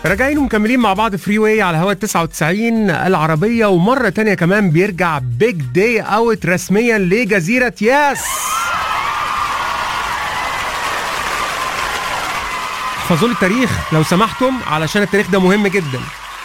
راجعين ومكملين مع بعض فري واي على هوا 99 العربية ومرة تانية كمان بيرجع بيج داي اوت رسميا لجزيرة ياس احفظوا لي التاريخ لو سمحتم علشان التاريخ ده مهم جدا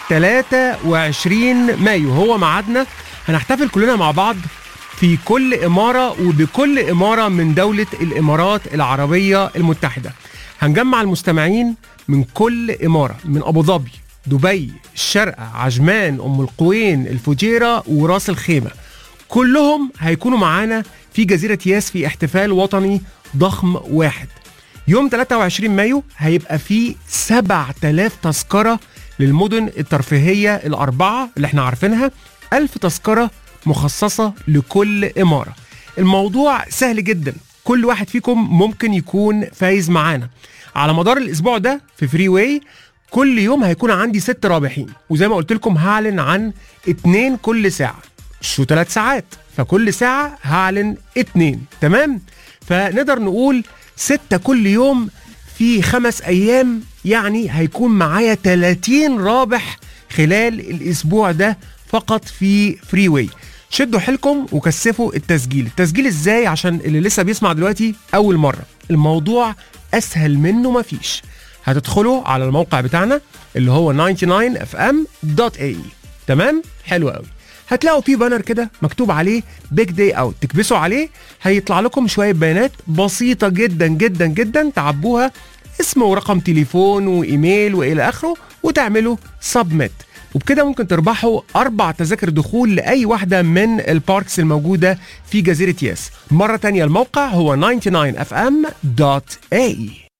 23 مايو هو ميعادنا هنحتفل كلنا مع بعض في كل إمارة وبكل إمارة من دولة الإمارات العربية المتحدة هنجمع المستمعين من كل إمارة من أبو ظبي دبي الشارقة عجمان أم القوين الفجيرة وراس الخيمة كلهم هيكونوا معانا في جزيرة ياس في احتفال وطني ضخم واحد يوم 23 مايو هيبقى فيه 7000 تذكرة للمدن الترفيهية الأربعة اللي احنا عارفينها 1000 تذكرة مخصصة لكل إمارة الموضوع سهل جدا كل واحد فيكم ممكن يكون فايز معانا على مدار الأسبوع ده في فري واي كل يوم هيكون عندي ست رابحين وزي ما قلت لكم هعلن عن اتنين كل ساعة شو ثلاث ساعات فكل ساعة هعلن اتنين تمام فنقدر نقول ستة كل يوم في خمس أيام يعني هيكون معايا 30 رابح خلال الأسبوع ده فقط في فري واي شدوا حيلكم وكثفوا التسجيل التسجيل ازاي عشان اللي لسه بيسمع دلوقتي اول مره الموضوع اسهل منه مفيش هتدخلوا على الموقع بتاعنا اللي هو 99fm.ae تمام حلو قوي هتلاقوا فيه بانر كده مكتوب عليه بيج داي اوت تكبسوا عليه هيطلع لكم شويه بيانات بسيطه جدا جدا جدا تعبوها اسم ورقم تليفون وايميل والى اخره وتعملوا سبميت وبكده ممكن تربحوا أربع تذاكر دخول لأي واحدة من الباركس الموجودة في جزيرة ياس مرة تانية الموقع هو 99fm.ae